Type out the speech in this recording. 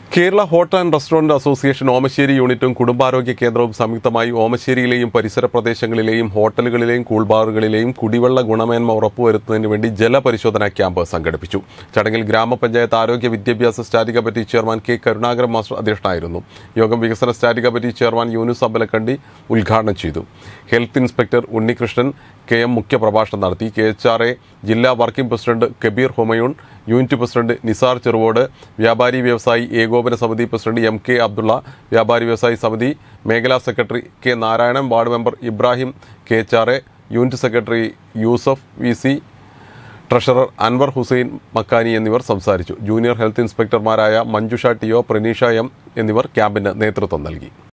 Kerala hotel and restaurant association Omassery യൂണിറ്റും കുടുംബാരോഗ്യ കേന്ദ്രവും സംയുക്തമായി ഓമശ്ശേരിയിലെയും പരിസര പ്രദേശങ്ങളിലെയും ഹോട്ടലുകളിലെയും കൂൾബാറുകളിലെയും കുടിവെള്ള ഗുണമേന്മ ഉറപ്പുവരുത്തുന്നതിന് വേണ്ടി ജലപരിശോധനാ ക്യാമ്പ് സംഘടിപ്പിച്ചു ചടങ്ങിൽ ഗ്രാമപഞ്ചായത്ത് ആരോഗ്യ വിദ്യാഭ്യാസ standing committee chairman K Karunakaran master അധ്യക്ഷനായിരുന്നു യോഗം വികസന standing committee chairman Yunus Ambalakandi ഉദ്ഘാടനം ചെയ്തു health inspector Unnikrishnan K M മുഖ്യപ്രഭാഷണം നടത്തി കെ എച്ച് ആർ എ ജില്ലാ working president Kabeer Humayun unit president Nisar Cheruvode വ്യാപാരി വ്യവസായി ഏകോപന സമിതി പ്രസിഡന്റ് എം കെ അബ്ദുള്ള വ്യാപാരി വ്യവസായി സമിതി മേഖലാ secretary K Narayanan ward member Ibrahim K H R A unit secretary Yusuf V C treasurer Anwar Hussain Makkani എന്നിവർ സംസാരിച്ചു ജൂനിയർ ഹെൽത്ത് ഇൻസ്പെക്ടർമാരായ Manjusha T O Praneesha M എന്നിവർ ക്യാമ്പിന് നേതൃത്വം നൽകി